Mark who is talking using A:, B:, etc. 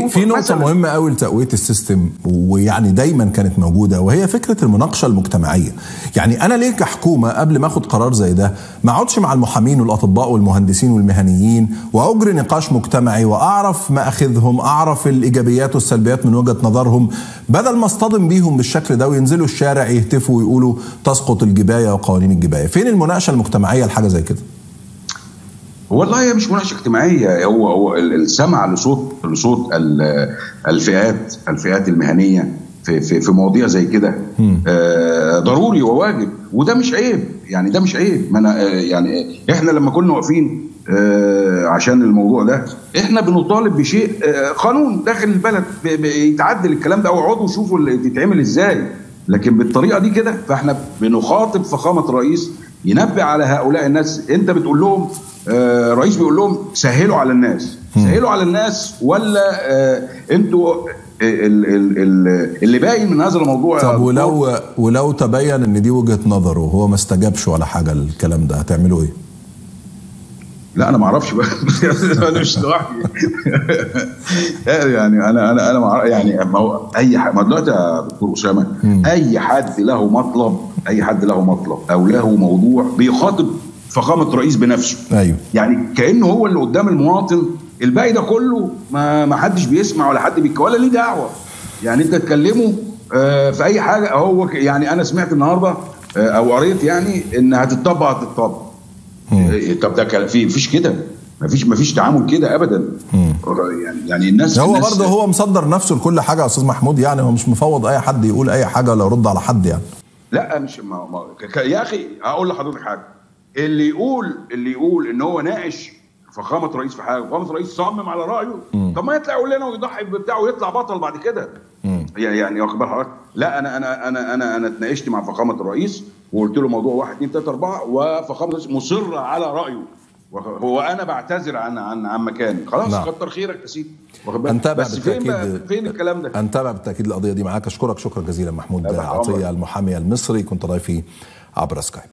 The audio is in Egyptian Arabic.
A: في في نقطه
B: مثلاً.
A: مهمه قوي لتقويه السيستم ويعني دايما كانت موجوده وهي فكره المناقشه المجتمعيه يعني انا ليه كحكومه قبل ما اخد قرار زي ده ما اقعدش مع المحامين والاطباء والمهندسين والمهنيين واجري نقاش مجتمعي واعرف مآخذهم اعرف الايجابيات والسلبيات من وجهه نظرهم بدل ما اصطدم بيهم بالشكل ده وينزلوا الشارع يهتفوا ويقولوا تسقط الجبايه وقوانين الجبايه فين المناقشه المجتمعيه لحاجه زي كده
B: والله هي مش مناقشه اجتماعيه هو هو ال- السمع لصوت لصوت ال- الفئات الفئات المهنيه في في في مواضيع زي كده آه ضروري وواجب وده مش عيب يعني ده مش عيب ما انا آه يعني احنا لما كنا واقفين آه عشان الموضوع ده احنا بنطالب بشيء آه قانون داخل البلد ب- ب- يتعدل الكلام ده واقعدوا شوفوا اللي تتعمل ازاي لكن بالطريقه دي كده فاحنا بنخاطب فخامه الرئيس ينبه على هؤلاء الناس انت بتقول لهم آه رئيس بيقول لهم سهلوا على الناس سهلوا على الناس ولا آه انتوا آه، ال- ال- ال- اللي باين من هذا الموضوع يا
A: طب
B: دكتور،
A: ولو ولو تبين ان دي وجهه نظره وهو ما استجابش ولا حاجه الكلام ده هتعملوا ايه؟
B: لا انا ما اعرفش بقى انا مش لوحدي يعني انا انا انا مع يعني ما هو اي حد ما دلوقتي يا دكتور اسامه اي حد له مطلب اي حد له مطلب او له موضوع بيخاطب فخامه الرئيس بنفسه
A: ايوه
B: يعني كانه هو اللي قدام المواطن الباقي ده كله ما ما حدش بيسمع ولا حد بيتكلم ولا ليه دعوه يعني انت تكلمه آه، في اي حاجه هو ك- يعني انا سمعت النهارده آه، او قريت يعني ان هتطبق هتطبق آه، طب ده كلام في مفيش كده مفيش مفيش تعامل كده ابدا يعني يعني الناس
A: هو
B: الناس
A: برضه هو مصدر نفسه لكل حاجه يا استاذ محمود يعني هو مش مفوض اي حد يقول اي حاجه ولا يرد على حد يعني
B: لا مش ما ما ك- ك- يا اخي هقول لحضرتك حاجه اللي يقول اللي يقول ان هو ناقش فخامه رئيس في حاجه فخامه رئيس صمم على رايه طب ما يطلع يقول لنا ويضحي بتاعه ويطلع بطل بعد كده يعني يعني واخد بال حضرتك لا انا انا انا انا انا اتناقشت مع فخامه الرئيس وقلت له موضوع واحد اثنين ثلاثه اربعه وفخامه الرئيس مصر على رايه واخد- هو انا بعتذر عن عن عن مكاني خلاص
A: نعم.
B: كتر خيرك يا سيدي واخد بالك؟
A: هنتابع
B: بس فين بقى
A: بالتاكيد
B: فين الكلام ده؟
A: هنتابع بالتاكيد القضيه دي معاك اشكرك شكرا جزيلا محمود
B: لا، تحت
A: عطيه
B: أمرك.
A: المحامي المصري كنت ضيفي عبر سكايب